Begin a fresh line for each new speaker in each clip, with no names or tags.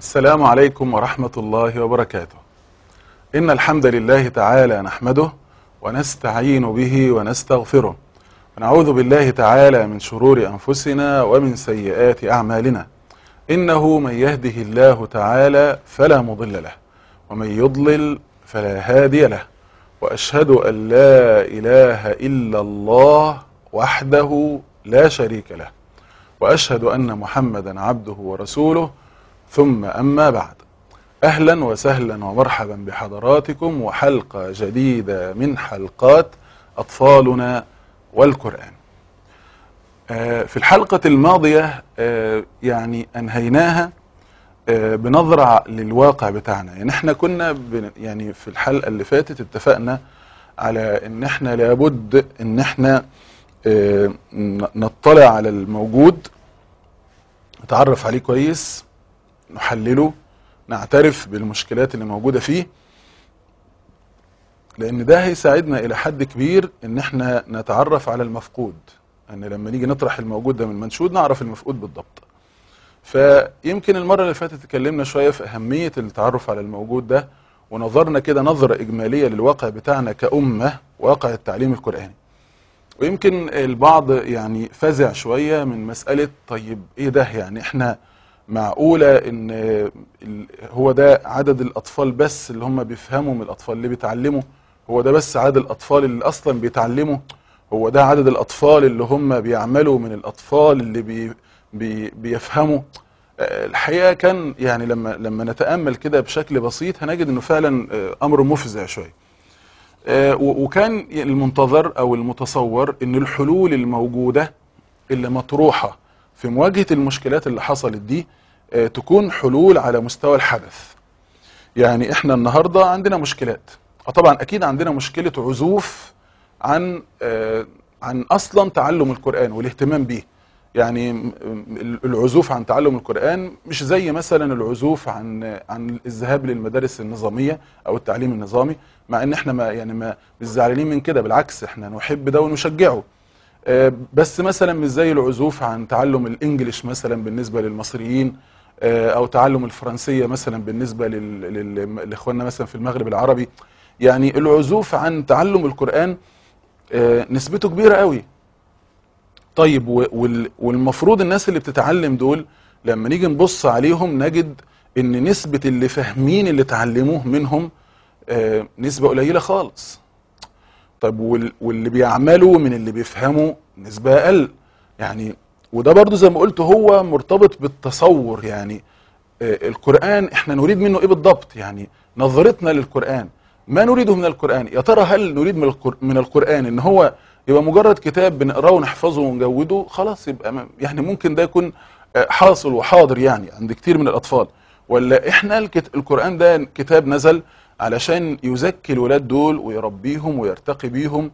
السلام عليكم ورحمة الله وبركاته. إن الحمد لله تعالى نحمده ونستعين به ونستغفره ونعوذ بالله تعالى من شرور أنفسنا ومن سيئات أعمالنا. إنه من يهده الله تعالى فلا مضل له ومن يضلل فلا هادي له وأشهد أن لا إله إلا الله وحده لا شريك له وأشهد أن محمدا عبده ورسوله ثم أما بعد أهلا وسهلا ومرحبا بحضراتكم وحلقة جديدة من حلقات أطفالنا والقرآن آه، في الحلقة الماضية آه، يعني أنهيناها آه، بنظرة للواقع بتاعنا يعني احنا كنا بن- يعني في الحلقة اللي فاتت اتفقنا على ان احنا لابد ان احنا آه، ن- نطلع على الموجود نتعرف عليه كويس نحلله نعترف بالمشكلات اللي موجودة فيه لان ده هيساعدنا الى حد كبير ان احنا نتعرف على المفقود ان لما نيجي نطرح الموجود ده من المنشود نعرف المفقود بالضبط فيمكن المرة اللي فاتت اتكلمنا شوية في أهمية التعرف على الموجود ده ونظرنا كده نظرة إجمالية للواقع بتاعنا كأمة واقع التعليم القرآني ويمكن البعض يعني فزع شوية من مسألة طيب إيه ده يعني إحنا معقولة إن ال- هو ده عدد الأطفال بس اللي هم بيفهموا من الأطفال اللي بيتعلموا هو ده بس عدد الأطفال اللي أصلا بيتعلموا هو ده عدد الأطفال اللي هم بيعملوا من الأطفال اللي بي بي بيفهموا آه، الحقيقة كان يعني لما لما نتأمل كده بشكل بسيط هنجد إنه فعلا آه، أمر مفزع شوية آه، و- وكان المنتظر او المتصور ان الحلول الموجوده اللي مطروحه في مواجهه المشكلات اللي حصلت دي آه، تكون حلول على مستوى الحدث يعني احنا النهارده عندنا مشكلات اه طبعا اكيد عندنا مشكله عزوف عن آه، عن اصلا تعلم القران والاهتمام بيه يعني م- م- العزوف عن تعلم القران مش زي مثلا العزوف عن عن الذهاب للمدارس النظاميه او التعليم النظامي مع ان احنا ما يعني ما مش زعلانين من كده بالعكس احنا نحب ده ونشجعه آه، بس مثلا مش زي العزوف عن تعلم الانجليش مثلا بالنسبه للمصريين آه، او تعلم الفرنسيه مثلا بالنسبه لل- لل- لاخواننا مثلا في المغرب العربي يعني العزوف عن تعلم القران آه، نسبته كبيره قوي طيب و- وال- والمفروض الناس اللي بتتعلم دول لما نيجي نبص عليهم نجد ان نسبه اللي فاهمين اللي اتعلموه منهم آه، نسبه قليله خالص طيب وال- واللي بيعملوا من اللي بيفهموا نسبة أقل يعني وده برضو زي ما قلت هو مرتبط بالتصور يعني آه، القرآن احنا نريد منه ايه بالضبط يعني نظرتنا للقرآن ما نريده من القرآن يا ترى هل نريد من القر- من القرآن ان هو يبقى مجرد كتاب بنقراه ونحفظه ونجوده خلاص يبقى ما- يعني ممكن ده يكون آه، حاصل وحاضر يعني عند كتير من الأطفال ولا احنا الكت- القرآن ده كتاب نزل علشان يزكي الولاد دول ويربيهم ويرتقي بيهم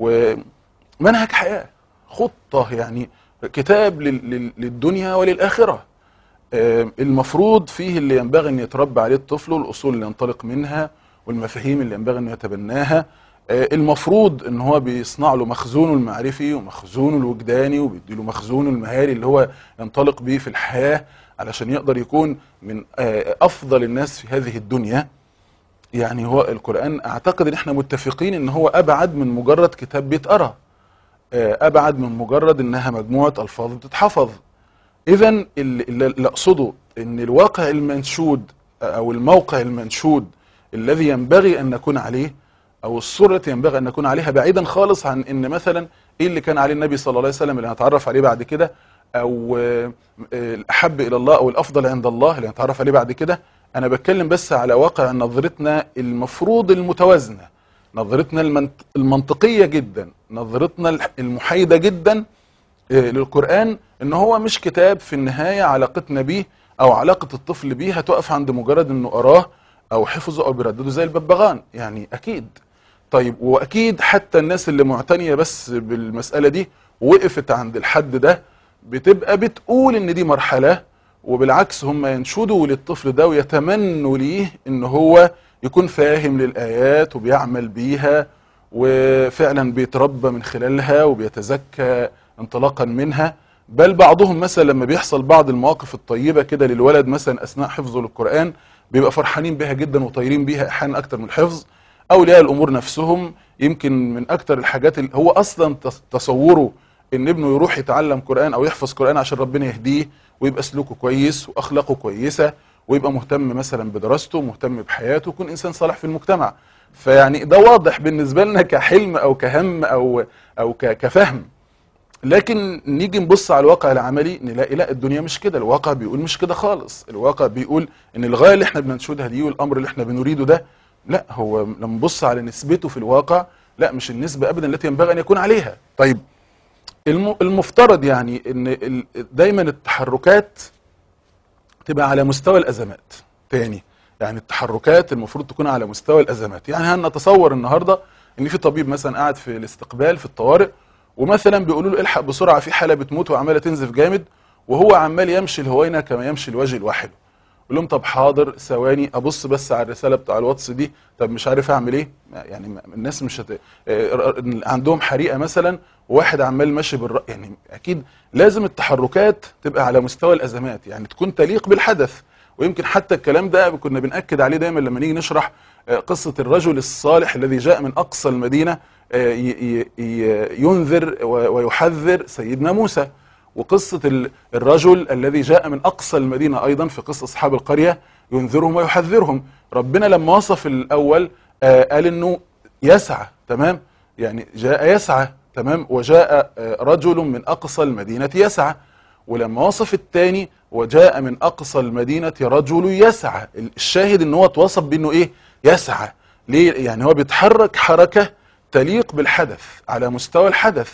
ومنهج حياة خطة يعني كتاب لل- لل- للدنيا وللآخرة آه، المفروض فيه اللي ينبغي ان يتربى عليه الطفل والاصول اللي ينطلق منها والمفاهيم اللي ينبغي انه يتبناها آه، المفروض ان هو بيصنع له مخزونه المعرفي ومخزونه الوجداني وبيديله مخزونه المهاري اللي هو ينطلق بيه في الحياة علشان يقدر يكون من آه، افضل الناس في هذه الدنيا يعني هو القرآن اعتقد ان احنا متفقين ان هو ابعد من مجرد كتاب بيتقرا آه، ابعد من مجرد انها مجموعة الفاظ بتتحفظ اذا اللي اللي اللي اقصده ان الواقع المنشود او الموقع المنشود الذي ينبغي ان نكون عليه او الصورة التي ينبغي ان نكون عليها بعيدا خالص عن ان مثلا ايه اللي كان عليه النبي صلى الله عليه وسلم اللي هنتعرف عليه بعد كده او آه، آه، الاحب الى الله او الافضل عند الله اللي هنتعرف عليه بعد كده انا بتكلم بس على واقع نظرتنا المفروض المتوازنة نظرتنا المنط- المنطقية جدا نظرتنا الح- المحايدة جدا آه، للقرآن ان هو مش كتاب في النهاية علاقتنا بيه او علاقة الطفل بيه هتقف عند مجرد انه قراه او حفظه او بيردده زي الببغان يعني اكيد طيب واكيد حتى الناس اللي معتنية بس بالمسألة دي وقفت عند الحد ده بتبقى بتقول ان دي مرحلة وبالعكس هم ينشدوا للطفل ده ويتمنوا ليه ان هو يكون فاهم للآيات وبيعمل بيها وفعلا بيتربى من خلالها وبيتزكى انطلاقا منها بل بعضهم مثلا لما بيحصل بعض المواقف الطيبه كده للولد مثلا اثناء حفظه للقران بيبقى فرحانين بها جدا وطايرين بيها احيانا اكتر من الحفظ اولياء الامور نفسهم يمكن من اكتر الحاجات اللي هو اصلا تص- تصوره ان ابنه يروح يتعلم قران او يحفظ قران عشان ربنا يهديه ويبقى سلوكه كويس واخلاقه كويسه ويبقى مهتم مثلا بدراسته مهتم بحياته ويكون انسان صالح في المجتمع فيعني ده واضح بالنسبه لنا كحلم او كهم او او ك- كفهم لكن نيجي نبص على الواقع العملي نلاقي لا الدنيا مش كده الواقع بيقول مش كده خالص الواقع بيقول ان الغايه اللي احنا بننشدها دي والامر اللي احنا بنريده ده لا هو لما نبص على نسبته في الواقع لا مش النسبه ابدا التي ينبغي ان يكون عليها طيب الم- المفترض يعني ان ال- دايما التحركات تبقى على مستوى الازمات تاني يعني التحركات المفروض تكون على مستوى الازمات يعني هل نتصور النهارده ان في طبيب مثلا قاعد في الاستقبال في الطوارئ ومثلا بيقولوا له الحق بسرعه في حاله بتموت وعماله تنزف جامد وهو عمال يمشي الهوينه كما يمشي الوجه الواحد يقول لهم طب حاضر ثواني ابص بس على الرساله بتاع الواتس دي طب مش عارف اعمل ايه يعني ما- الناس مش هت... آه، عندهم حريقه مثلا وواحد عمال ماشي بالر... يعني اكيد لازم التحركات تبقى على مستوى الازمات يعني تكون تليق بالحدث ويمكن حتى الكلام ده كنا بنأكد عليه دايما لما نيجي نشرح آه، قصة الرجل الصالح الذي جاء من أقصى المدينة آه، ي- ي- ي- ينذر و- ويحذر سيدنا موسى وقصة ال- الرجل الذي جاء من أقصى المدينة أيضا في قصة أصحاب القرية ينذرهم ويحذرهم ربنا لما وصف الأول آه، قال إنه يسعى تمام يعني جاء يسعى تمام وجاء آه، رجل من أقصى المدينة يسعى ولما وصف الثاني وجاء من اقصى المدينه رجل يسعى الشاهد ان هو اتوصف بانه ايه يسعى ليه يعني هو بيتحرك حركه تليق بالحدث على مستوى الحدث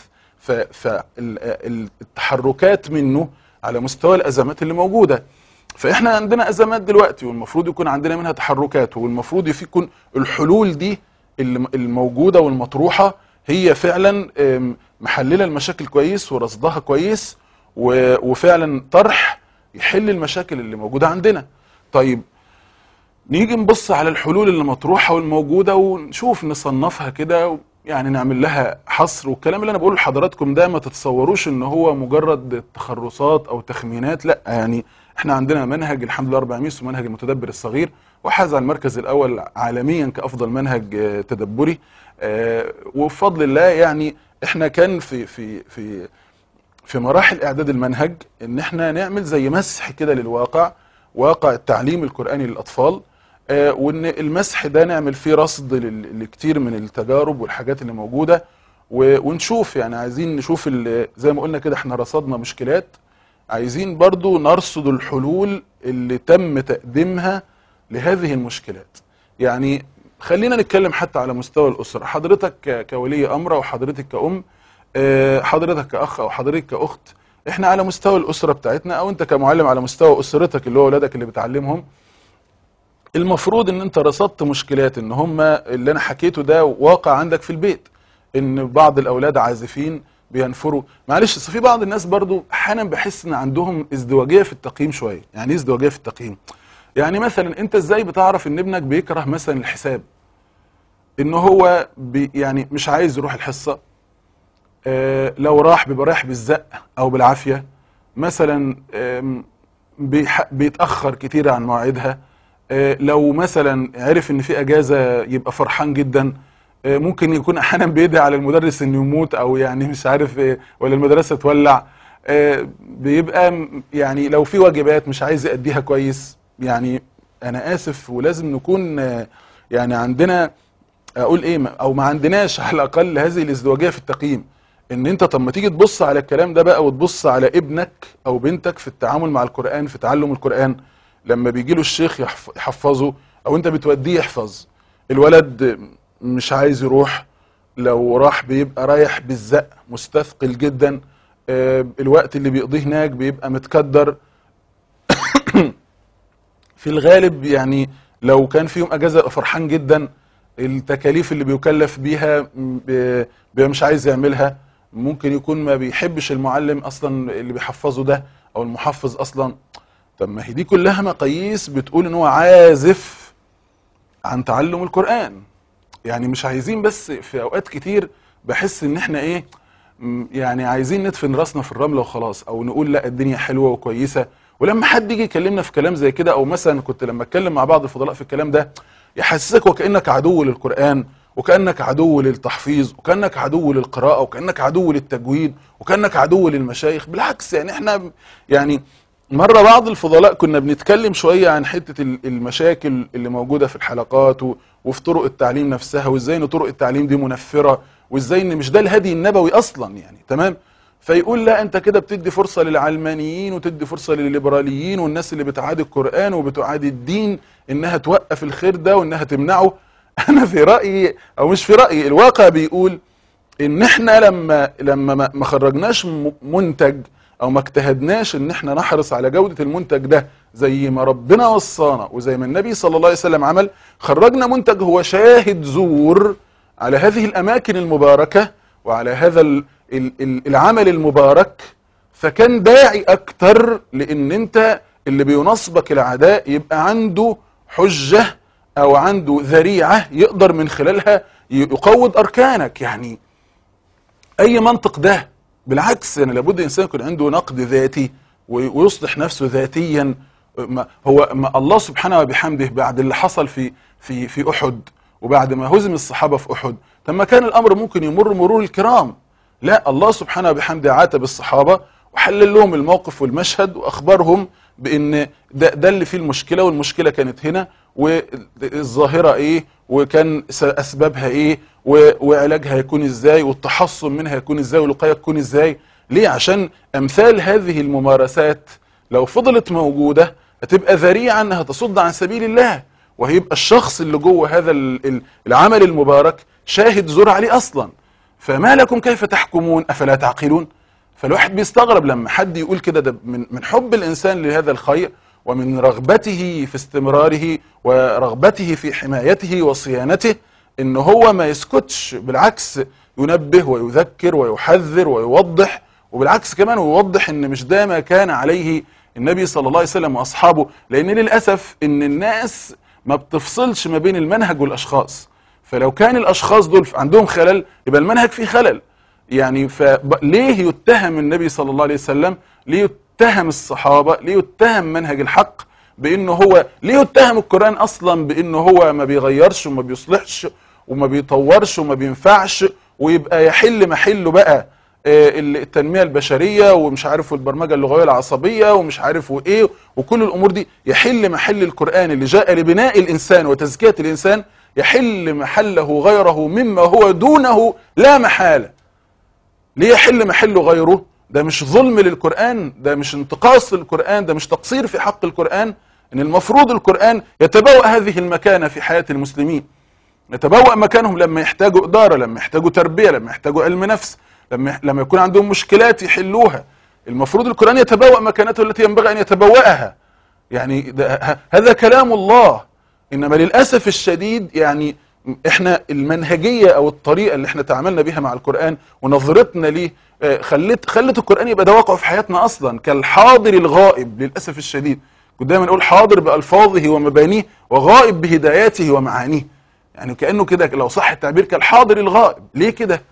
فالتحركات منه على مستوى الازمات اللي موجوده فاحنا عندنا ازمات دلوقتي والمفروض يكون عندنا منها تحركات والمفروض يكون الحلول دي اللي الموجوده والمطروحه هي فعلا آم، محلله المشاكل كويس ورصدها كويس و- وفعلا طرح يحل المشاكل اللي موجوده عندنا طيب نيجي نبص على الحلول اللي مطروحه والموجوده ونشوف نصنفها كده يعني نعمل لها حصر والكلام اللي انا بقوله لحضراتكم ده ما تتصوروش ان هو مجرد تخرصات او تخمينات لا يعني احنا عندنا منهج الحمد لله رب العالمين اسمه منهج المتدبر الصغير وحاز على المركز الاول عالميا كافضل منهج آه، تدبري آه، وبفضل الله يعني احنا كان في في في في مراحل اعداد المنهج ان احنا نعمل زي مسح كده للواقع واقع التعليم القراني للاطفال آه، وان المسح ده نعمل فيه رصد لل- لكتير من التجارب والحاجات اللي موجوده و- ونشوف يعني عايزين نشوف ال- زي ما قلنا كده احنا رصدنا مشكلات عايزين برضو نرصد الحلول اللي تم تقديمها لهذه المشكلات يعني خلينا نتكلم حتى على مستوى الأسرة حضرتك ك- كولي أمر أو حضرتك كأم آه، حضرتك كأخ أو حضرتك كأخت احنا على مستوى الأسرة بتاعتنا أو أنت كمعلم على مستوى أسرتك اللي هو أولادك اللي بتعلمهم المفروض ان انت رصدت مشكلات ان هم اللي انا حكيته ده واقع عندك في البيت ان بعض الاولاد عازفين بينفروا معلش أصل في بعض الناس برضو احيانا بحس ان عندهم ازدواجيه في التقييم شويه يعني ايه ازدواجيه في التقييم يعني مثلا انت ازاي بتعرف ان ابنك بيكره مثلا الحساب ان هو بي يعني مش عايز يروح الحصه آه لو راح بيبقى رايح بالزق او بالعافيه مثلا آم، بيح- بيتاخر كتير عن مواعيدها آه، لو مثلا عرف ان في اجازه يبقى فرحان جدا آه، ممكن يكون احيانا بيدعي على المدرس انه يموت او يعني مش عارف إيه، ولا المدرسه تولع آه، بيبقى م- يعني لو في واجبات مش عايز يأديها كويس يعني انا اسف ولازم نكون آه، يعني عندنا اقول ايه ما- او ما عندناش على الاقل هذه الازدواجيه في التقييم ان انت طب ما تيجي تبص على الكلام ده بقى وتبص على ابنك او بنتك في التعامل مع القران في تعلم القران لما بيجي له الشيخ يحف- يحفظه او انت بتوديه يحفظ الولد مش عايز يروح لو راح بيبقى رايح بالزق مستثقل جدا آه، الوقت اللي بيقضيه هناك بيبقى متكدر في الغالب يعني لو كان في يوم اجازه يبقى فرحان جدا التكاليف اللي بيكلف بيها م- ب- بيبقى مش عايز يعملها ممكن يكون ما بيحبش المعلم اصلا اللي بيحفظه ده او المحفظ اصلا طب ما هي دي كلها مقاييس بتقول ان هو عازف عن تعلم القرآن يعني مش عايزين بس في اوقات كتير بحس ان احنا ايه م، يعني عايزين ندفن راسنا في الرمله وخلاص او نقول لا الدنيا حلوه وكويسه ولما حد يجي يكلمنا في كلام زي كده او مثلا كنت لما اتكلم مع بعض الفضلاء في الكلام ده يحسسك وكانك عدو للقران وكانك عدو للتحفيظ وكانك عدو للقراءه وكانك عدو للتجويد وكانك عدو للمشايخ بالعكس يعني احنا يعني مره بعض الفضلاء كنا بنتكلم شويه عن حته ال- المشاكل اللي موجوده في الحلقات و- وفي طرق التعليم نفسها وازاي ان طرق التعليم دي منفره وازاي ان مش ده الهدي النبوي اصلا يعني تمام فيقول لا انت كده بتدي فرصه للعلمانيين وتدي فرصه للليبراليين والناس اللي بتعادي القران وبتعادي الدين انها توقف الخير ده وانها تمنعه انا في رايي او مش في رايي الواقع بيقول ان احنا لما لما ما ما خرجناش م- منتج او ما اجتهدناش ان احنا نحرص على جودة المنتج ده زي ما ربنا وصانا وزي ما النبي صلى الله عليه وسلم عمل خرجنا منتج هو شاهد زور على هذه الاماكن المباركة وعلى هذا ال- ال- ال- العمل المبارك فكان داعي اكتر لان انت اللي بينصبك العداء يبقى عنده حجة او عنده ذريعة يقدر من خلالها ي- يقوض اركانك يعني اي منطق ده بالعكس يعني لابد الانسان يكون عنده نقد ذاتي وي- ويصلح نفسه ذاتيا ما هو ما الله سبحانه وبحمده بعد اللي حصل في في في احد وبعد ما هزم الصحابه في احد طب ما كان الامر ممكن يمر مرور الكرام لا الله سبحانه وبحمده عاتب الصحابه وحلل لهم الموقف والمشهد واخبرهم بان ده, ده اللي فيه المشكله والمشكله كانت هنا والظاهره ايه وكان س- اسبابها ايه و- وعلاجها هيكون ازاي والتحصن منها هيكون ازاي والوقايه تكون ازاي ليه عشان امثال هذه الممارسات لو فضلت موجوده هتبقى ذريعه انها تصد عن سبيل الله وهيبقى الشخص اللي جوه هذا ال- ال- العمل المبارك شاهد زور عليه اصلا فما لكم كيف تحكمون افلا تعقلون فالواحد بيستغرب لما حد يقول كده ده من من حب الانسان لهذا الخير ومن رغبته في استمراره ورغبته في حمايته وصيانته ان هو ما يسكتش بالعكس ينبه ويذكر ويحذر ويوضح وبالعكس كمان ويوضح ان مش ده ما كان عليه النبي صلى الله عليه وسلم واصحابه لان للاسف ان الناس ما بتفصلش ما بين المنهج والاشخاص فلو كان الاشخاص دول عندهم خلل يبقى المنهج فيه خلل يعني فليه يتهم النبي صلى الله عليه وسلم ليه يتهم الصحابة ليه يتهم منهج الحق بانه هو ليه يتهم القرآن اصلا بانه هو ما بيغيرش وما بيصلحش وما بيطورش وما بينفعش ويبقى يحل محله بقى آه، التنمية البشرية ومش عارف البرمجة اللغوية العصبية ومش عارف وايه وكل الامور دي يحل محل القرآن اللي جاء لبناء الانسان وتزكية الانسان يحل محله غيره مما هو دونه لا محالة ليه يحل محله غيره ده مش ظلم للقرآن ده مش انتقاص للقرآن ده مش تقصير في حق القرآن ان المفروض القرآن يتبوأ هذه المكانة في حياة المسلمين يتبوأ مكانهم لما يحتاجوا إدارة لما يحتاجوا تربية لما يحتاجوا علم نفس لما لما يكون عندهم مشكلات يحلوها المفروض القرآن يتبوأ مكانته التي ينبغي أن يتبوأها يعني ده ه- هذا كلام الله إنما للأسف الشديد يعني احنا المنهجية او الطريقة اللي احنا تعاملنا بها مع القرآن ونظرتنا ليه آه، خلت خلت القرآن يبقى ده واقع في حياتنا اصلا كالحاضر الغائب للأسف الشديد كنت دايما نقول حاضر بألفاظه ومبانيه وغائب بهداياته ومعانيه يعني كأنه كده لو صح التعبير كالحاضر الغائب ليه كده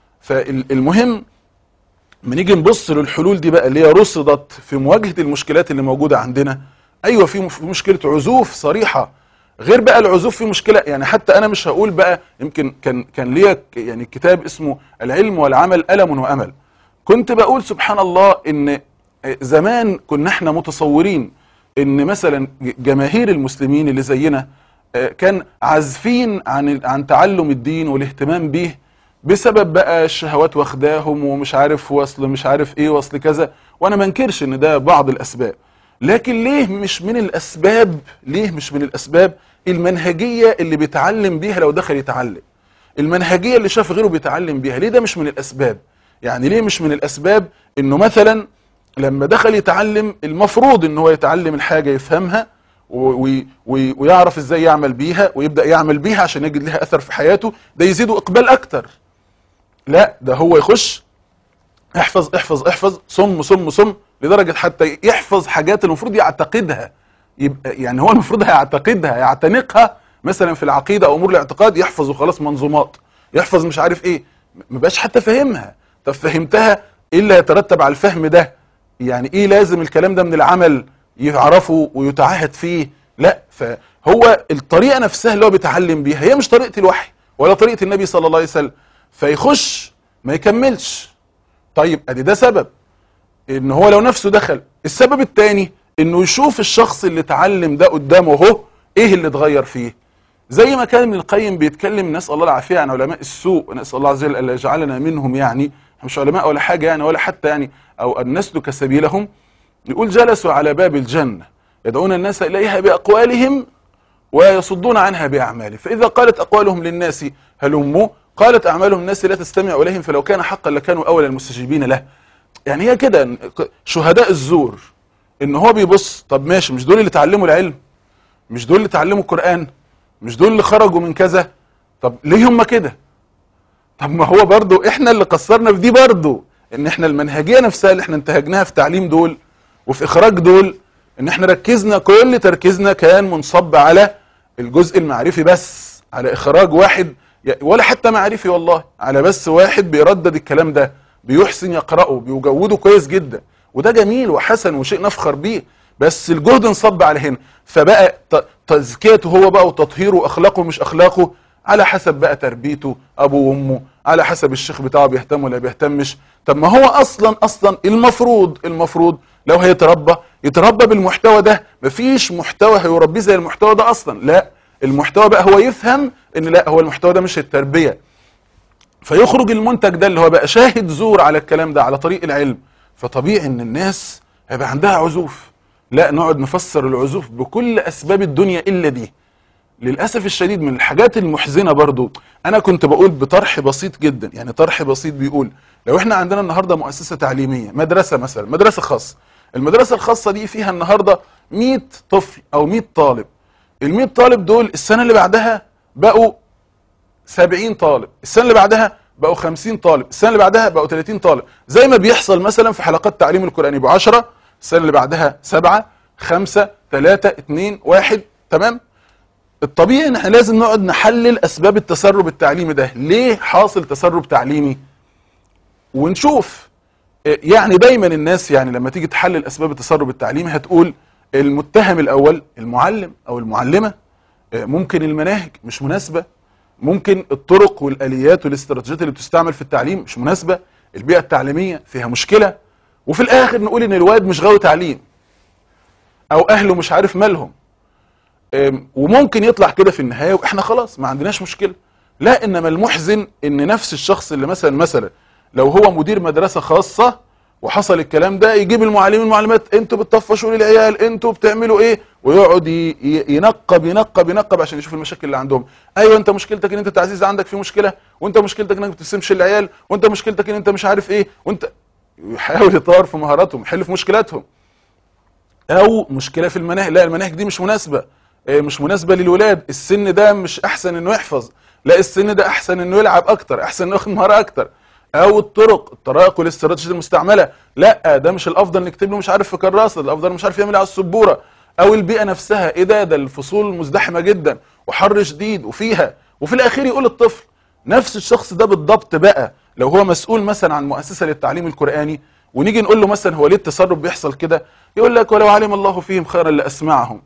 فالمهم لما نيجي نبص للحلول دي بقى اللي هي رصدت في مواجهة المشكلات اللي موجودة عندنا ايوه في مف- في مشكلة عزوف صريحة غير بقى العزوف في مشكلة يعني حتى انا مش هقول بقى يمكن كان كان ليا ك- يعني كتاب اسمه العلم والعمل ألم وأمل كنت بقول سبحان الله ان زمان كنا احنا متصورين ان مثلا ج- جماهير المسلمين اللي زينا آه، كان عازفين عن عن تعلم الدين والاهتمام به بسبب بقى الشهوات واخداهم ومش عارف وصل مش عارف ايه وصل كذا وانا ما انكرش ان ده بعض الاسباب لكن ليه مش من الاسباب ليه مش من الاسباب المنهجيه اللي بيتعلم بيها لو دخل يتعلم المنهجيه اللي شاف غيره بيتعلم بيها ليه ده مش من الاسباب يعني ليه مش من الاسباب انه مثلا لما دخل يتعلم المفروض ان هو يتعلم الحاجه يفهمها و- و- و- ويعرف ازاي يعمل بيها ويبدا يعمل بيها عشان يجد لها اثر في حياته ده يزيده اقبال اكتر لا ده هو يخش احفظ احفظ احفظ صم صم صم لدرجه حتى يحفظ حاجات المفروض يعتقدها يبقى يعني هو المفروض هيعتقدها يعتنقها مثلا في العقيده او امور الاعتقاد يحفظ وخلاص منظومات يحفظ مش عارف ايه ما بقاش حتى فاهمها طب فهمتها ايه اللي هيترتب على الفهم ده يعني ايه لازم الكلام ده من العمل يعرفه ويتعهد فيه لا فهو الطريقه نفسها اللي هو بيتعلم بيها هي مش طريقه الوحي ولا طريقه النبي صلى الله عليه وسلم فيخش ما يكملش طيب ادي ده سبب ان هو لو نفسه دخل السبب الثاني انه يشوف الشخص اللي اتعلم ده قدامه اهو ايه اللي اتغير فيه زي ما كان ابن القيم بيتكلم نسال الله العافيه عن علماء السوء نسال الله عز وجل الا يجعلنا منهم يعني مش علماء ولا حاجه يعني ولا حتى يعني او ان نسلك سبيلهم يقول جلسوا على باب الجنه يدعون الناس اليها باقوالهم ويصدون عنها باعمالهم فاذا قالت اقوالهم للناس هلموا قالت اعمالهم الناس لا تستمع اليهم فلو كان حقا لكانوا اول المستجيبين له يعني هي كده شهداء الزور ان هو بيبص طب ماشي مش دول اللي اتعلموا العلم مش دول اللي اتعلموا القران مش دول اللي خرجوا من كذا طب ليه هم كده طب ما هو برضو احنا اللي قصرنا في دي برضو ان احنا المنهجيه نفسها اللي احنا انتهجناها في تعليم دول وفي اخراج دول ان احنا ركزنا كل تركيزنا كان منصب على الجزء المعرفي بس على اخراج واحد ولا حتى معرفي والله على بس واحد بيردد الكلام ده بيحسن يقرأه بيجوده كويس جدا وده جميل وحسن وشيء نفخر بيه بس الجهد انصب على هنا فبقى تزكيته هو بقى وتطهيره واخلاقه مش اخلاقه على حسب بقى تربيته ابوه وامه على حسب الشيخ بتاعه بيهتم ولا بيهتمش طب ما هو اصلا اصلا المفروض المفروض لو هيتربى يتربى بالمحتوى ده مفيش محتوى هيربيه زي المحتوى ده اصلا لا المحتوى بقى هو يفهم ان لا هو المحتوى ده مش التربيه فيخرج المنتج ده اللي هو بقى شاهد زور على الكلام ده على طريق العلم فطبيعي ان الناس هيبقى عندها عزوف لا نقعد نفسر العزوف بكل اسباب الدنيا الا دي للاسف الشديد من الحاجات المحزنه برضو انا كنت بقول بطرح بسيط جدا يعني طرح بسيط بيقول لو احنا عندنا النهارده مؤسسه تعليميه مدرسه مثلا مدرسه خاصه المدرسه الخاصه دي فيها النهارده 100 طفل او 100 طالب ال 100 طالب دول السنه اللي بعدها بقوا 70 طالب السنه اللي بعدها بقوا 50 طالب السنه اللي بعدها بقوا 30 طالب زي ما بيحصل مثلا في حلقات التعليم القراني يبقوا 10 السنه اللي بعدها 7 5 3 2 1 تمام الطبيعي ان احنا لازم نقعد نحلل اسباب التسرب التعليمي ده ليه حاصل تسرب تعليمي ونشوف يعني دايما الناس يعني لما تيجي تحلل اسباب التسرب التعليمي هتقول المتهم الاول المعلم او المعلمه ممكن المناهج مش مناسبه ممكن الطرق والاليات والاستراتيجيات اللي بتستعمل في التعليم مش مناسبه البيئه التعليميه فيها مشكله وفي الاخر نقول ان الواد مش غاوي تعليم او اهله مش عارف مالهم وممكن يطلع كده في النهايه واحنا خلاص ما عندناش مشكله لا انما المحزن ان نفس الشخص اللي مثلا مثلا لو هو مدير مدرسه خاصه وحصل الكلام ده يجيب المعلمين المعلمات انتوا بتطفشوا للعيال انتوا بتعملوا ايه ويقعد ينقب ينقب ينقب عشان يشوف المشاكل اللي عندهم ايوه انت مشكلتك ان انت تعزيز عندك في مشكله وانت مشكلتك انك ما بتسمش العيال وانت مشكلتك ان انت مش عارف ايه وانت يحاول يطور في مهاراتهم يحل في مشكلاتهم او مشكله في المناهج لا المناهج دي مش مناسبه مش مناسبه للولاد السن ده مش احسن انه يحفظ لا السن ده احسن انه يلعب اكتر احسن انه ياخد مهاره اكتر او الطرق الطرائق والاستراتيجيات المستعمله لا ده مش الافضل نكتب له مش عارف في كراسه الافضل مش عارف يعمل على السبوره او البيئه نفسها ايه ده ده الفصول مزدحمه جدا وحر شديد وفيها وفي الاخير يقول الطفل نفس الشخص ده بالضبط بقى لو هو مسؤول مثلا عن مؤسسه للتعليم القراني ونيجي نقول له مثلا هو ليه التسرب بيحصل كده يقول لك ولو علم الله فيهم خيرا لاسمعهم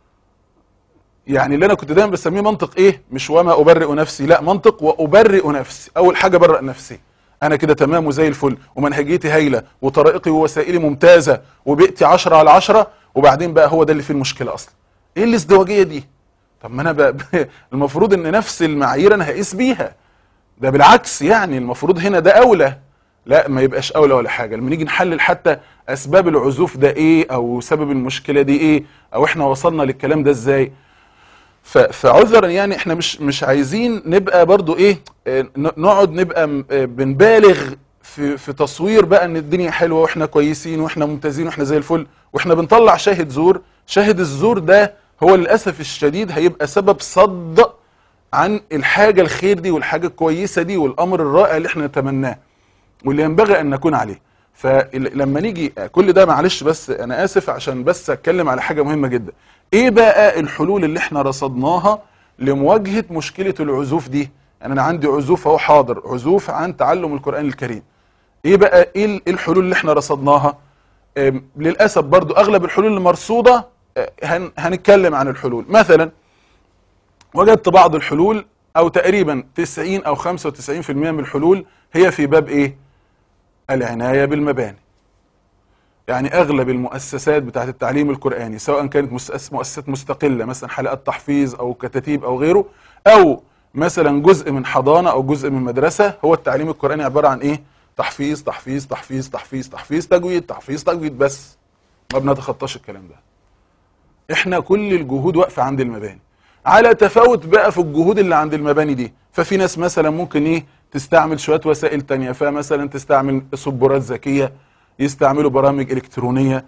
يعني اللي انا كنت دايما بسميه منطق ايه مش وما ابرئ نفسي لا منطق وابرئ نفسي اول حاجه برئ نفسي انا كده تمام وزي الفل ومنهجيتي هايله وطرائقي ووسائلي ممتازه وبيئتي 10 على 10 وبعدين بقى هو ده اللي فيه المشكله اصلا ايه الازدواجيه دي طب ما انا بقى المفروض ان نفس المعايير انا هقيس بيها ده بالعكس يعني المفروض هنا ده اولى لا ما يبقاش اولى ولا حاجه لما نيجي نحلل حتى اسباب العزوف ده ايه او سبب المشكله دي ايه او احنا وصلنا للكلام ده ازاي فعذرا يعني احنا مش مش عايزين نبقى برضو ايه نقعد نبقى بنبالغ في في تصوير بقى ان الدنيا حلوه واحنا كويسين واحنا ممتازين واحنا زي الفل واحنا بنطلع شاهد زور شاهد الزور ده هو للاسف الشديد هيبقى سبب صد عن الحاجه الخير دي والحاجه الكويسه دي والامر الرائع اللي احنا نتمناه واللي ينبغي ان نكون عليه فلما نيجي كل ده معلش بس انا اسف عشان بس اتكلم على حاجه مهمه جدا ايه بقى الحلول اللي احنا رصدناها لمواجهه مشكله العزوف دي يعني انا عندي عزوف اهو حاضر عزوف عن تعلم القران الكريم ايه بقى ايه ال- إيه الحلول اللي احنا رصدناها آم، للاسف برضو اغلب الحلول المرصوده آه، هن هنتكلم عن الحلول مثلا وجدت بعض الحلول او تقريبا 90 او 95% من الحلول هي في باب ايه العنايه بالمباني يعني اغلب المؤسسات بتاعت التعليم القراني سواء كانت مؤسس- مؤسسات مستقله مثلا حلقات تحفيظ او كتاتيب او غيره او مثلا جزء من حضانه او جزء من مدرسه هو التعليم القراني عباره عن ايه تحفيظ تحفيظ تحفيظ تحفيظ تحفيظ تجويد تحفيظ تجويد بس ما بنتخطاش الكلام ده احنا كل الجهود واقفه عند المباني على تفاوت بقى في الجهود اللي عند المباني دي ففي ناس مثلا ممكن ايه تستعمل شويه وسائل تانية فمثلا تستعمل سبورات ذكيه يستعملوا برامج الكترونيه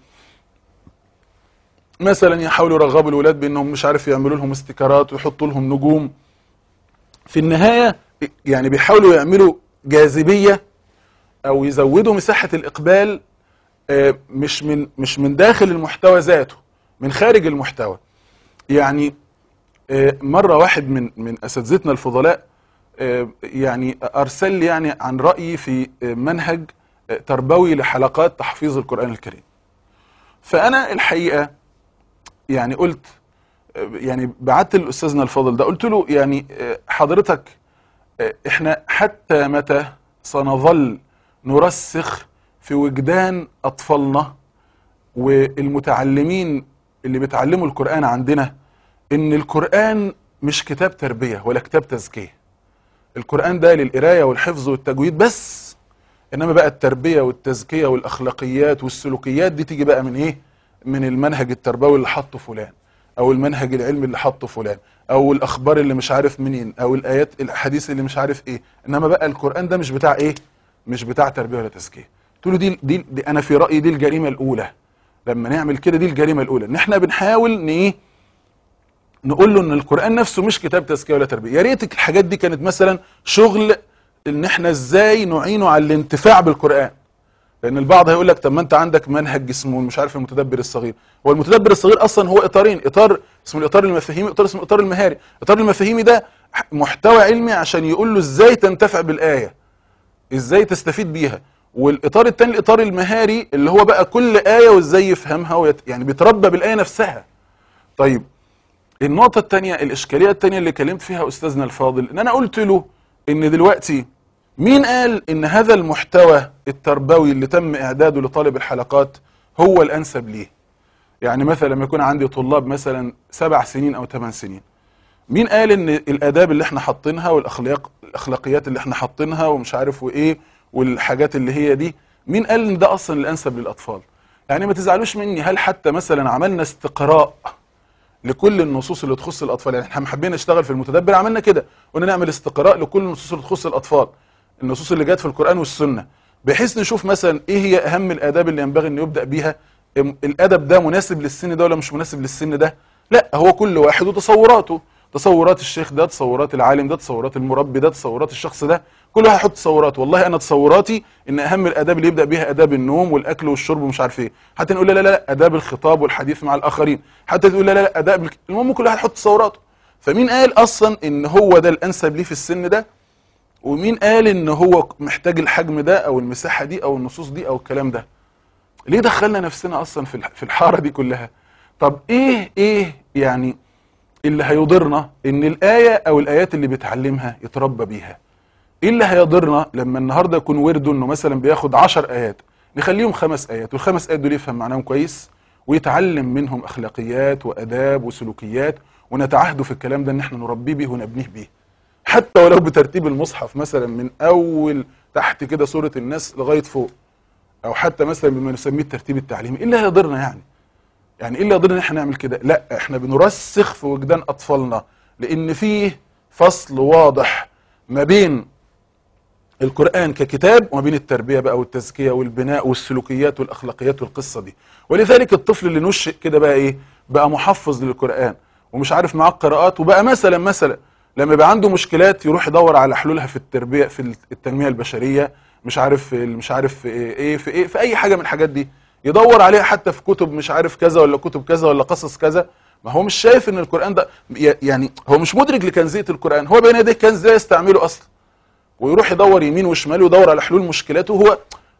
مثلا يحاولوا يرغبوا الولاد بانهم مش عارف يعملوا لهم استيكرات ويحطوا لهم نجوم في النهايه يعني بيحاولوا يعملوا جاذبيه او يزودوا مساحه الاقبال آه، مش من مش من داخل المحتوى ذاته من خارج المحتوى يعني آه، مره واحد من من اساتذتنا الفضلاء آه، يعني ارسل لي يعني عن رايي في آه، منهج آه، تربوي لحلقات تحفيظ القران الكريم فانا الحقيقه يعني قلت آه، يعني بعت لاستاذنا الفاضل ده قلت له يعني آه، حضرتك آه، احنا حتى متى سنظل نرسخ في وجدان اطفالنا والمتعلمين اللي بيتعلموا القرآن عندنا ان القرآن مش كتاب تربية ولا كتاب تزكية القرآن ده للقراية والحفظ والتجويد بس انما بقى التربية والتزكية والاخلاقيات والسلوكيات دي تيجي بقى من ايه من المنهج التربوي اللي حطه فلان او المنهج العلمي اللي حطه فلان او الاخبار اللي مش عارف منين او الايات الاحاديث اللي مش عارف ايه انما بقى القرآن ده مش بتاع ايه مش بتاع تربية ولا تزكية قلت له دي, دي, دي انا في رأيي دي الجريمة الاولى لما نعمل كده دي الجريمة الاولى ان احنا بنحاول ان ايه نقول له ان القران نفسه مش كتاب تزكيه ولا تربيه يا ريت الحاجات دي كانت مثلا شغل ان احنا ازاي نعينه على الانتفاع بالقران لان البعض هيقول لك طب ما انت عندك منهج اسمه مش عارف المتدبر الصغير هو المتدبر الصغير اصلا هو اطارين اطار اسمه الاطار المفاهيمي اطار اسمه الاطار المهاري الاطار المفاهيمي ده محتوى علمي عشان يقول له ازاي تنتفع بالايه ازاي تستفيد بيها والاطار الثاني الاطار المهاري اللي هو بقى كل ايه وازاي يفهمها ويت... يعني بيتربى بالايه نفسها طيب النقطة التانية الإشكالية التانية اللي كلمت فيها أستاذنا الفاضل إن أنا قلت له إن دلوقتي مين قال إن هذا المحتوى التربوي اللي تم إعداده لطالب الحلقات هو الأنسب ليه؟ يعني مثلا لما يكون عندي طلاب مثلا سبع سنين أو ثمان سنين مين قال إن الآداب اللي إحنا حاطينها والأخلاق الأخلاقيات اللي إحنا حاطينها ومش عارف وإيه والحاجات اللي هي دي مين قال إن ده أصلا الأنسب للأطفال؟ يعني ما تزعلوش مني هل حتى مثلا عملنا استقراء لكل النصوص اللي تخص الاطفال يعني احنا حابين نشتغل في المتدبر عملنا كده قلنا نعمل استقراء لكل النصوص اللي تخص الاطفال النصوص اللي جت في القران والسنه بحيث نشوف مثلا ايه هي اهم الاداب اللي ينبغي ان يبدا بيها ام- الادب ده مناسب للسن ده ولا مش مناسب للسن ده لا هو كل واحد وتصوراته تصورات الشيخ ده تصورات العالم ده تصورات المربي ده تصورات الشخص ده كل واحد يحط تصوراته والله انا تصوراتي ان اهم الاداب اللي يبدا بيها اداب النوم والاكل والشرب ومش عارف ايه حتى نقول لا لا لا اداب الخطاب والحديث مع الاخرين حتى تقول لا لا لا اداب الك- المهم كل واحد يحط تصوراته فمين قال اصلا ان هو ده الانسب ليه في السن ده ومين قال ان هو محتاج الحجم ده او المساحه دي او النصوص دي او الكلام ده ليه دخلنا نفسنا اصلا في الح- في الحاره دي كلها طب ايه ايه يعني اللي هيضرنا ان الايه او الايات اللي بيتعلمها يتربى بيها ايه اللي هيضرنا لما النهارده يكون ورده انه مثلا بياخد 10 ايات نخليهم خمس ايات والخمس ايات دول يفهم معناهم كويس ويتعلم منهم اخلاقيات واداب وسلوكيات ونتعهد في الكلام ده ان احنا نربيه بيه ونبنيه بيه حتى ولو بترتيب المصحف مثلا من اول تحت كده سوره الناس لغايه فوق او حتى مثلا بما نسميه الترتيب التعليمي ايه اللي هيضرنا يعني يعني ايه اللي يضرنا ان احنا نعمل كده لا احنا بنرسخ في وجدان اطفالنا لان فيه فصل واضح ما بين القرآن ككتاب وما بين التربية بقى والتزكية والبناء والسلوكيات والأخلاقيات والقصة دي ولذلك الطفل اللي نشئ كده بقى إيه بقى محفظ للقرآن ومش عارف معاه قراءات وبقى مثلا مثلا لما يبقى عنده مشكلات يروح يدور على حلولها في التربية في التنمية البشرية مش عارف في مش عارف في ايه في ايه في اي حاجة من الحاجات دي يدور عليها حتى في كتب مش عارف كذا ولا كتب كذا ولا قصص كذا ما هو مش شايف ان القرآن ده يعني هو مش مدرك لكنزية القرآن هو بين يديه كنز لا يستعمله اصلا ويروح يدور يمين وشمال ويدور على حلول مشكلاته هو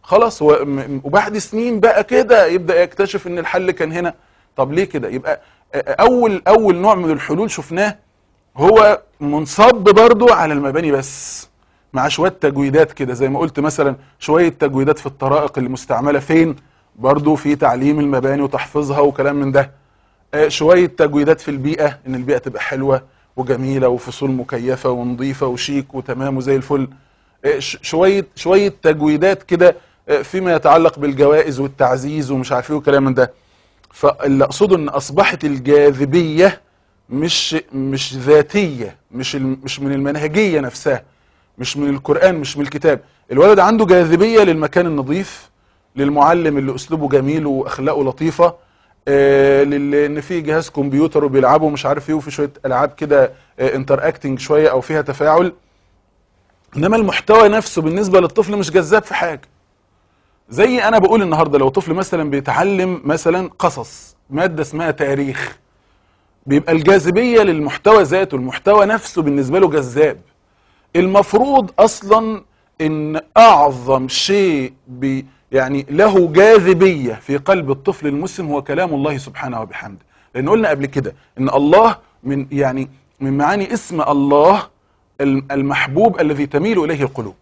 خلاص هو م- وبعد سنين بقى كده يبدا يكتشف ان الحل كان هنا طب ليه كده يبقى اول اول نوع من الحلول شفناه هو منصب برضو على المباني بس مع شويه تجويدات كده زي ما قلت مثلا شويه تجويدات في الطرائق اللي مستعمله فين برضو في تعليم المباني وتحفيظها وكلام من ده آه، شويه تجويدات في البيئه ان البيئه تبقى حلوه وجميله وفصول مكيفه ونظيفه وشيك وتمام وزي الفل آه، ش- شويه شويه تجويدات كده آه، فيما يتعلق بالجوائز والتعزيز ومش عارف ايه وكلام من ده فاللي اقصده ان اصبحت الجاذبيه مش مش ذاتيه مش الم- مش من المنهجيه نفسها مش من القران مش من الكتاب الولد عنده جاذبيه للمكان النظيف للمعلم اللي اسلوبه جميل واخلاقه لطيفه آه لل- ان في جهاز كمبيوتر وبيلعبوا مش عارف ايه وفي شويه العاب كده انتر اكتنج شويه او فيها تفاعل انما المحتوى نفسه بالنسبه للطفل مش جذاب في حاجه زي انا بقول النهارده لو طفل مثلا بيتعلم مثلا قصص ماده اسمها تاريخ بيبقى الجاذبيه للمحتوى ذاته المحتوى نفسه بالنسبه له جذاب المفروض اصلا ان اعظم شيء بي يعني له جاذبيه في قلب الطفل المسلم هو كلام الله سبحانه وبحمده لان قلنا قبل كده ان الله من يعني من معاني اسم الله المحبوب الذي تميل اليه القلوب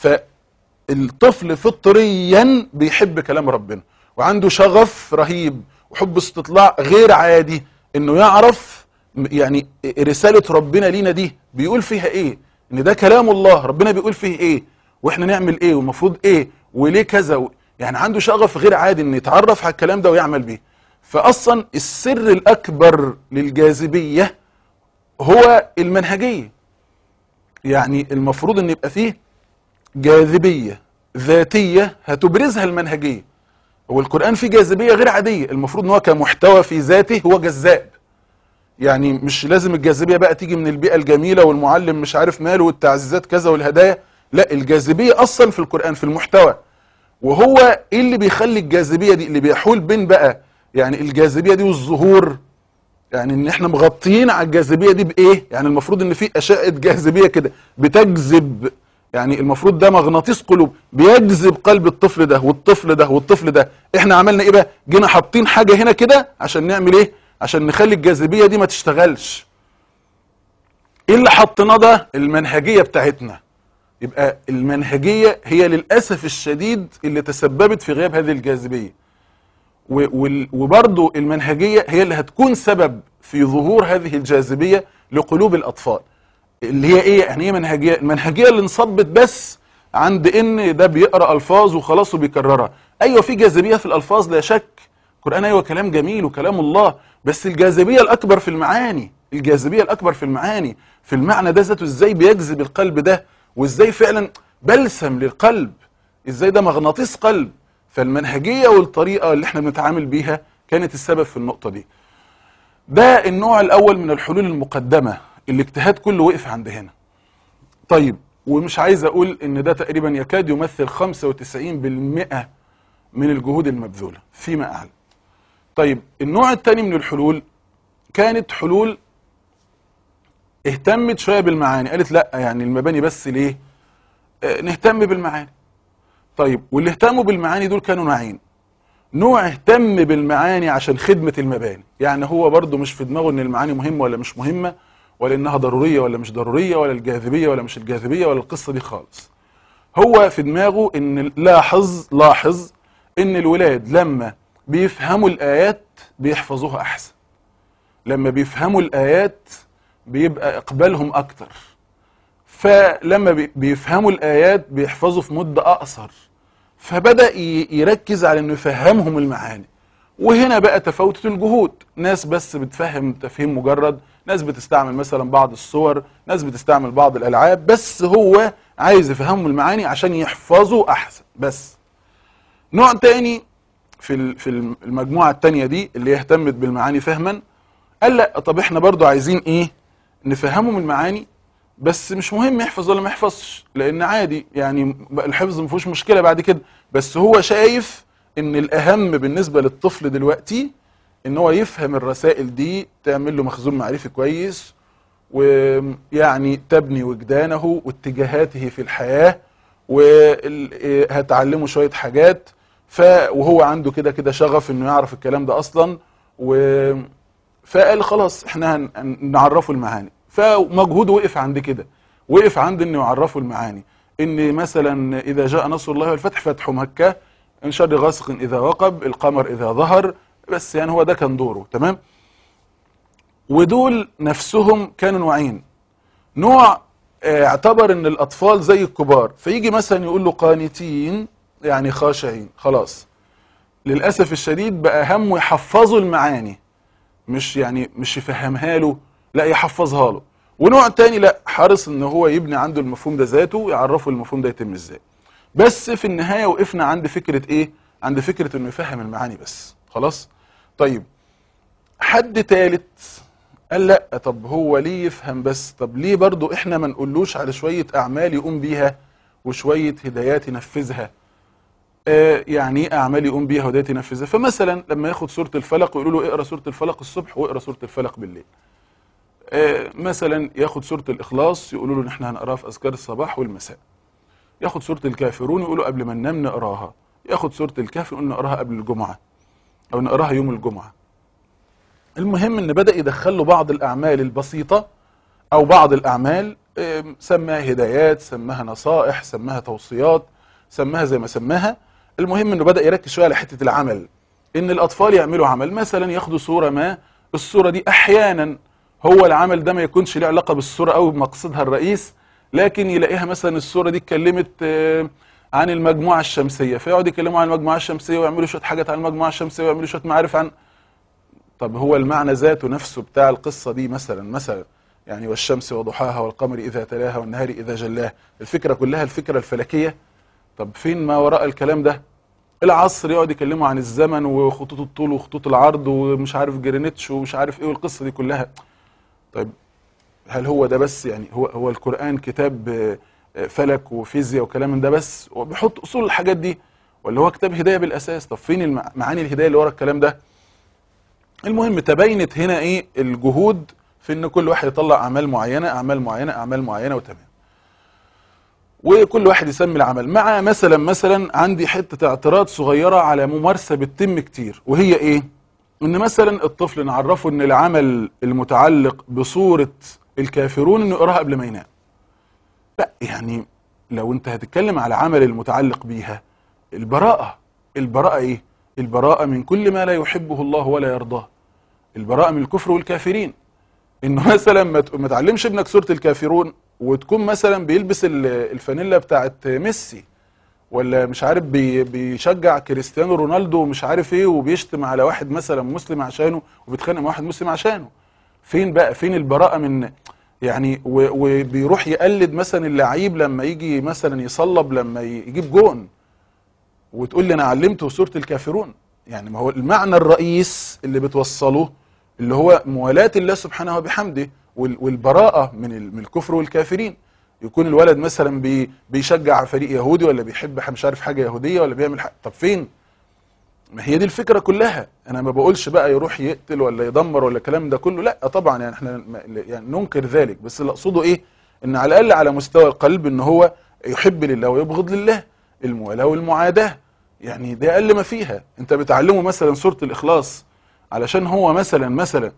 فالطفل فطريا بيحب كلام ربنا وعنده شغف رهيب وحب استطلاع غير عادي انه يعرف يعني رساله ربنا لينا دي بيقول فيها ايه ان ده كلام الله ربنا بيقول فيه ايه واحنا نعمل ايه والمفروض ايه وليه كذا و... يعني عنده شغف غير عادي ان يتعرف على الكلام ده ويعمل بيه فاصلا السر الاكبر للجاذبيه هو المنهجيه يعني المفروض ان يبقى فيه جاذبيه ذاتيه هتبرزها المنهجيه هو القران فيه جاذبيه غير عاديه المفروض ان هو كمحتوى في ذاته هو جذاب يعني مش لازم الجاذبيه بقى تيجي من البيئه الجميله والمعلم مش عارف ماله والتعزيزات كذا والهدايا لا الجاذبيه اصلا في القران في المحتوى وهو ايه اللي بيخلي الجاذبيه دي اللي بيحول بين بقى يعني الجاذبيه دي والظهور يعني ان احنا مغطيين على الجاذبيه دي بايه يعني المفروض ان في اشعه جاذبيه كده بتجذب يعني المفروض ده مغناطيس قلوب بيجذب قلب الطفل ده والطفل ده والطفل ده احنا عملنا ايه بقى جينا حاطين حاجه هنا كده عشان نعمل ايه عشان نخلي الجاذبيه دي ما تشتغلش ايه اللي حطيناه ده المنهجيه بتاعتنا يبقى المنهجيه هي للاسف الشديد اللي تسببت في غياب هذه الجاذبيه وبرضه المنهجيه هي اللي هتكون سبب في ظهور هذه الجاذبيه لقلوب الاطفال اللي هي ايه يعني ايه منهجيه المنهجيه اللي انصبت بس عند ان ده بيقرا الفاظ وخلاص وبيكررها ايوه في جاذبيه في الالفاظ لا شك القران ايوه كلام جميل وكلام الله بس الجاذبيه الاكبر في المعاني الجاذبيه الاكبر في المعاني في المعنى ده ذاته ازاي بيجذب القلب ده وازاي فعلا بلسم للقلب ازاي ده مغناطيس قلب فالمنهجيه والطريقه اللي احنا بنتعامل بيها كانت السبب في النقطه دي ده النوع الاول من الحلول المقدمه الاجتهاد كله وقف عند هنا طيب ومش عايز اقول ان ده تقريبا يكاد يمثل 95% من الجهود المبذوله فيما اعلم طيب النوع الثاني من الحلول كانت حلول اهتمت شويه بالمعاني قالت لا يعني المباني بس ليه اه نهتم بالمعاني طيب واللي اهتموا بالمعاني دول كانوا نوعين نوع اهتم بالمعاني عشان خدمه المباني يعني هو برضه مش في دماغه ان المعاني مهمه ولا مش مهمه ولا انها ضروريه ولا مش ضروريه ولا الجاذبيه ولا مش الجاذبيه ولا القصه دي خالص هو في دماغه ان لاحظ لاحظ ان الولاد لما بيفهموا الايات بيحفظوها احسن لما بيفهموا الايات بيبقى اقبالهم اكتر فلما بيفهموا الايات بيحفظوا في مده اقصر فبدا يركز على انه يفهمهم المعاني وهنا بقى تفاوتت الجهود ناس بس بتفهم تفهيم مجرد ناس بتستعمل مثلا بعض الصور ناس بتستعمل بعض الالعاب بس هو عايز يفهمهم المعاني عشان يحفظوا احسن بس نوع تاني في في المجموعه التانيه دي اللي اهتمت بالمعاني فهما قال لا طب احنا برضو عايزين ايه نفهمهم المعاني بس مش مهم يحفظ ولا ما يحفظش لان عادي يعني الحفظ ما فيهوش مشكله بعد كده بس هو شايف ان الاهم بالنسبه للطفل دلوقتي ان هو يفهم الرسائل دي تعمل له مخزون معرفي كويس ويعني تبني وجدانه واتجاهاته في الحياه وهتعلمه شويه حاجات ف وهو عنده كده كده شغف انه يعرف الكلام ده اصلا و فقال خلاص احنا هن- هن- نعرفه المعاني فمجهوده وقف عند كده وقف عند انه يعرفه المعاني ان مثلا اذا جاء نصر الله والفتح فتح مكه ان شر غاسق اذا وقب القمر اذا ظهر بس يعني هو ده كان دوره تمام ودول نفسهم كانوا نوعين نوع آه، اعتبر ان الاطفال زي الكبار فيجي مثلا يقول له قانتين يعني خاشعين خلاص للاسف الشديد بقى همه يحفظوا المعاني مش يعني مش يفهمها له لا يحفظها له ونوع تاني لا حرص ان هو يبني عنده المفهوم ده ذاته ويعرفه المفهوم ده يتم ازاي بس في النهايه وقفنا عند فكره ايه عند فكره انه يفهم المعاني بس خلاص طيب حد تالت قال لا طب هو ليه يفهم بس طب ليه برضو احنا ما نقولوش على شويه اعمال يقوم بيها وشويه هدايات ينفذها آه، يعني ايه اعمال يقوم بيها وهدايات ينفذها فمثلا لما ياخد سوره الفلق ويقولوا له اقرا سوره الفلق الصبح واقرا سوره الفلق بالليل آه، مثلا ياخد سوره الاخلاص يقولوا له ان احنا هنقراها في اذكار الصباح والمساء ياخد سوره الكافرون يقولوا قبل ما ننام نقراها ياخد سوره الكهف يقول نقراها قبل الجمعه او نقراها يوم الجمعه المهم ان بدا يدخل له بعض الاعمال البسيطه او بعض الاعمال آم، سماها هدايات سماها نصائح سماها توصيات سماها زي ما سماها المهم انه بدا يركز شويه على حته العمل ان الاطفال يعملوا عمل مثلا ياخدوا صوره ما الصوره دي احيانا هو العمل ده ما يكونش له علاقه بالصوره او بمقصدها الرئيس لكن يلاقيها مثلا الصوره دي اتكلمت آه، عن المجموعه الشمسيه فيقعد يكلموا عن المجموعه الشمسيه ويعملوا شويه حاجات عن المجموعه الشمسيه ويعملوا شويه معارف عن طب هو المعنى ذاته نفسه بتاع القصة دي مثلا مثلا يعني والشمس وضحاها والقمر إذا تلاها والنهار إذا جلاها الفكرة كلها الفكرة الفلكية طب فين ما وراء الكلام ده العصر يقعد يكلموا عن الزمن وخطوط الطول وخطوط العرض ومش عارف جرينتش ومش عارف ايه والقصة دي كلها طيب هل هو ده بس يعني هو هو القرآن كتاب آه، آه، فلك وفيزياء وكلام من ده بس وبيحط أصول الحاجات دي ولا هو كتاب هداية بالأساس طب فين المع- معاني الهداية اللي ورا الكلام ده المهم تبينت هنا ايه الجهود في ان كل واحد يطلع اعمال معينه اعمال معينه اعمال معينه وتمام وكل واحد يسمي العمل مع مثلا مثلا عندي حته اعتراض صغيره على ممارسه بتتم كتير وهي ايه ان مثلا الطفل نعرفه ان العمل المتعلق بصوره الكافرون انه يقراها قبل ما ينام لا يعني لو انت هتتكلم على عمل المتعلق بيها البراءة البراءة ايه البراءة من كل ما لا يحبه الله ولا يرضاه البراءة من الكفر والكافرين انه مثلا ما ت- ما تعلمش ابنك سورة الكافرون وتكون مثلا بيلبس ال- الفانيلا بتاعت ميسي ولا مش عارف بي بيشجع كريستيانو رونالدو ومش عارف ايه وبيشتم على واحد مثلا مسلم عشانه وبيتخانق مع واحد مسلم عشانه فين بقى فين البراءة من يعني و- وبيروح يقلد مثلا اللعيب لما يجي مثلا يصلب لما ي- يجيب جون وتقول لي انا علمته سوره الكافرون يعني ما هو المعنى الرئيس اللي بتوصله اللي هو موالاه الله سبحانه وبحمده وال- والبراءه من ال- من الكفر والكافرين يكون الولد مثلا بي بيشجع فريق يهودي ولا بيحب ح- مش عارف حاجه يهوديه ولا بيعمل حاجة. طب فين ما هي دي الفكره كلها انا ما بقولش بقى يروح يقتل ولا يدمر ولا الكلام ده كله لا طبعا يعني احنا ما- يعني ننكر ذلك بس اللي اقصده ايه ان على الاقل على مستوى القلب ان هو يحب لله ويبغض لله الموالاه والمعاداه يعني ده اقل ما فيها انت بتعلمه مثلا سوره الاخلاص علشان هو مثلا مثلا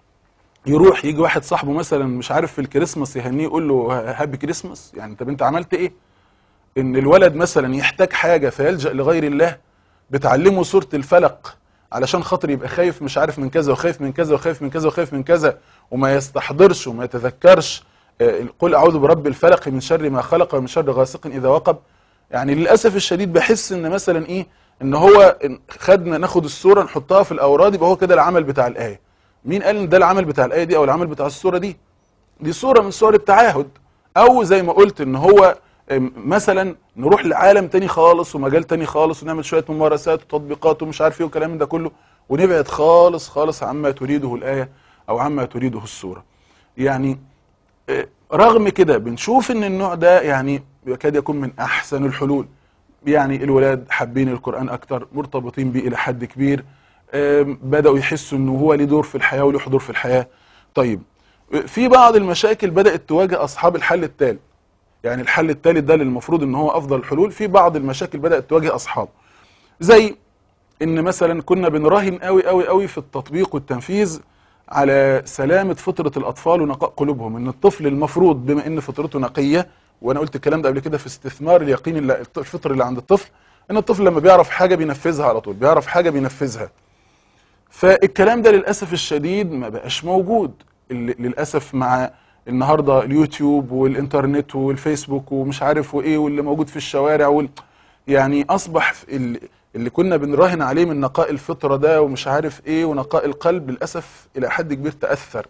يروح يجي واحد صاحبه مثلا مش عارف في الكريسماس يهنيه يقول له هابي كريسماس يعني طب انت عملت ايه ان الولد مثلا يحتاج حاجه فيلجا لغير الله بتعلمه سوره الفلق علشان خاطر يبقى خايف مش عارف من كذا وخايف من كذا وخايف من كذا وخايف من كذا وما يستحضرش وما يتذكرش آه، قل اعوذ برب الفلق من شر ما خلق ومن شر غاسق اذا وقب يعني للاسف الشديد بحس ان مثلا ايه ان هو إن خدنا ناخد السوره نحطها في الاوراد يبقى هو كده العمل بتاع الايه مين قال ان ده العمل بتاع الايه دي او العمل بتاع السوره دي دي صورة من صور التعاهد او زي ما قلت ان هو ام، مثلا نروح لعالم تاني خالص ومجال تاني خالص ونعمل شوية ممارسات وتطبيقات ومش عارف ايه وكلام من ده كله ونبعد خالص خالص عما تريده الآية او عما تريده السورة يعني اه، رغم كده بنشوف ان النوع ده يعني يكاد يكون من احسن الحلول يعني الولاد حابين القرآن اكتر مرتبطين بيه الى حد كبير ام، بدأوا يحسوا انه هو ليه دور في الحياة وله حضور في الحياة طيب في بعض المشاكل بدأت تواجه أصحاب الحل التالي يعني الحل الثالث ده اللي المفروض ان هو افضل الحلول في بعض المشاكل بدات تواجه اصحابه زي ان مثلا كنا بنراهن قوي قوي قوي في التطبيق والتنفيذ على سلامه فطره الاطفال ونقاء قلوبهم ان الطفل المفروض بما ان فطرته نقيه وانا قلت الكلام ده قبل كده في استثمار اليقين اللي الفطر اللي عند الطفل ان الطفل لما بيعرف حاجه بينفذها على طول بيعرف حاجه بينفذها فالكلام ده للاسف الشديد ما بقاش موجود اللي- للاسف مع النهارده اليوتيوب والانترنت والفيسبوك ومش عارف وايه واللي موجود في الشوارع وال... يعني اصبح في ال- اللي كنا بنراهن عليه من نقاء الفطره ده ومش عارف ايه ونقاء القلب للاسف الى حد كبير تاثر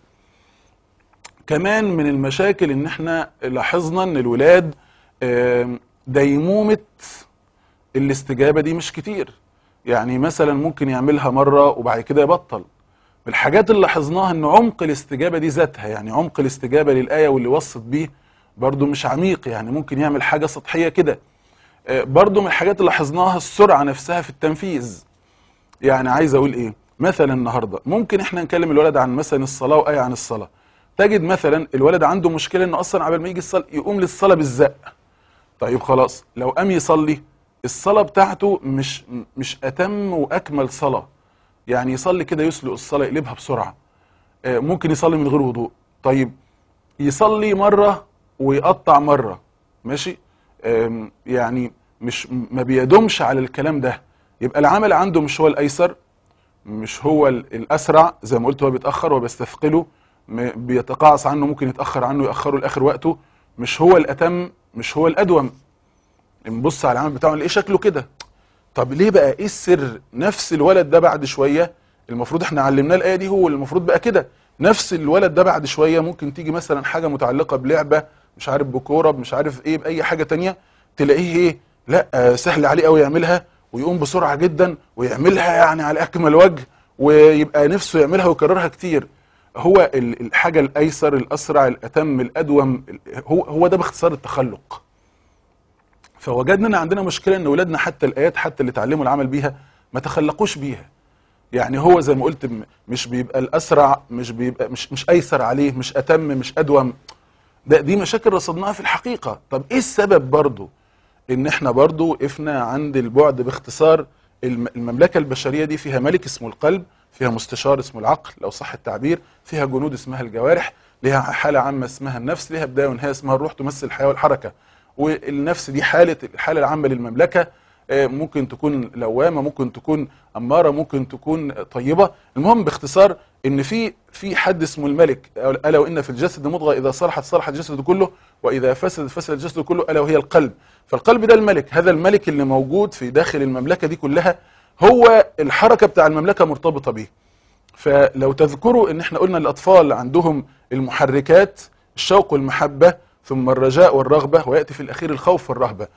كمان من المشاكل ان احنا لاحظنا ان الولاد آم، ديمومه الاستجابه دي مش كتير يعني مثلا ممكن يعملها مره وبعد كده يبطل من الحاجات اللي لاحظناها ان عمق الاستجابه دي ذاتها يعني عمق الاستجابه للايه واللي وصت بيه برضو مش عميق يعني ممكن يعمل حاجه سطحيه كده آه، برضو من الحاجات اللي لاحظناها السرعه نفسها في التنفيذ يعني عايز اقول ايه مثلا النهارده ممكن احنا نكلم الولد عن مثلا الصلاه وايه عن الصلاه تجد مثلا الولد عنده مشكله انه اصلا قبل ما يجي الصلاه يقوم للصلاه بالزق طيب خلاص لو قام يصلي الصلاه بتاعته مش مش اتم واكمل صلاه يعني يصلي كده يسلق الصلاه يقلبها بسرعه آه، ممكن يصلي من غير وضوء طيب يصلي مره ويقطع مره ماشي آم، يعني مش ما بيدومش على الكلام ده يبقى العمل عنده مش هو الايسر مش هو ال- الاسرع زي ما قلت هو بيتاخر وبيستثقله م- بيتقاعس عنه ممكن يتاخر عنه ياخره لاخر وقته مش هو الاتم مش هو الادوم نبص على العمل بتاعه نلاقيه شكله كده طب ليه بقى ايه السر نفس الولد ده بعد شويه المفروض احنا علمناه الايه دي هو المفروض بقى كده نفس الولد ده بعد شويه ممكن تيجي مثلا حاجه متعلقه بلعبه مش عارف بكوره مش عارف ايه باي حاجه تانية تلاقيه ايه لا آه، سهل عليه قوي يعملها ويقوم بسرعه جدا ويعملها يعني على اكمل وجه ويبقى نفسه يعملها ويكررها كتير هو ال- الحاجه الايسر الاسرع الاتم الادوم ال- هو هو ده باختصار التخلق فوجدنا ان عندنا مشكله ان اولادنا حتى الايات حتى اللي اتعلموا العمل بيها ما تخلقوش بيها يعني هو زي ما قلت م- مش بيبقى الاسرع مش بيبقى مش مش ايسر عليه مش اتم مش ادوم ده دي مشاكل رصدناها في الحقيقه طب ايه السبب برضو ان احنا برضو وقفنا عند البعد باختصار الم- المملكه البشريه دي فيها ملك اسمه القلب فيها مستشار اسمه العقل لو صح التعبير فيها جنود اسمها الجوارح ليها حاله عامه اسمها النفس ليها بدايه ونهايه اسمها الروح تمثل الحياه والحركه والنفس دي حاله الحاله العامه للمملكه آه، ممكن تكون لوامه ممكن تكون اماره ممكن تكون طيبه المهم باختصار ان في في حد اسمه الملك الا وان في الجسد مضغه اذا صلحت صلح الجسد كله واذا فسد فسد الجسد كله الا وهي القلب فالقلب ده الملك هذا الملك اللي موجود في داخل المملكه دي كلها هو الحركه بتاع المملكه مرتبطه بيه فلو تذكروا ان احنا قلنا الاطفال عندهم المحركات الشوق والمحبه ثم الرجاء والرغبه وياتي في الاخير الخوف والرهبه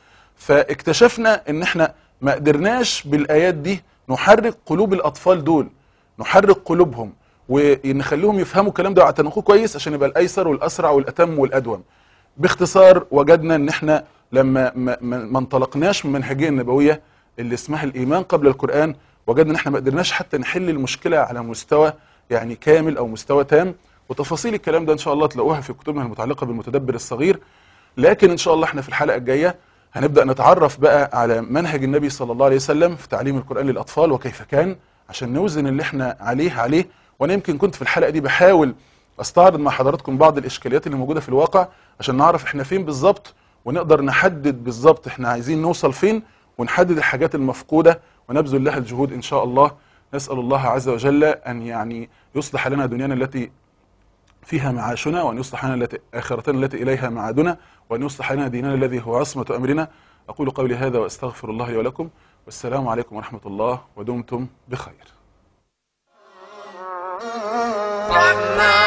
فاكتشفنا ان احنا ما قدرناش بالايات دي نحرك قلوب الاطفال دول نحرك قلوبهم ونخليهم يفهموا الكلام ده ويعتنقوه كويس عشان يبقى الايسر والاسرع والاتم والادوم باختصار وجدنا ان احنا لما ما, ما ما انطلقناش من المنهجيه النبويه اللي اسمها الايمان قبل القران وجدنا ان احنا ما قدرناش حتى نحل المشكله على مستوى يعني كامل او مستوى تام وتفاصيل الكلام ده ان شاء الله تلاقوها في كتبنا المتعلقه بالمتدبر الصغير لكن ان شاء الله احنا في الحلقه الجايه هنبدا نتعرف بقى على منهج النبي صلى الله عليه وسلم في تعليم القران للاطفال وكيف كان عشان نوزن اللي احنا عليه عليه وانا يمكن كنت في الحلقه دي بحاول استعرض مع حضراتكم بعض الاشكاليات اللي موجوده في الواقع عشان نعرف احنا فين بالظبط ونقدر نحدد بالظبط احنا عايزين نوصل فين ونحدد الحاجات المفقوده ونبذل لها الجهود ان شاء الله نسال الله عز وجل ان يعني يصلح لنا دنيانا التي فيها معاشنا وأن يصلح لنا التي آخرتنا التي إليها معادنا وأن يصلح لنا ديننا الذي هو عصمة أمرنا أقول قولي هذا وأستغفر الله لي ولكم والسلام عليكم ورحمة الله ودمتم بخير
رحمن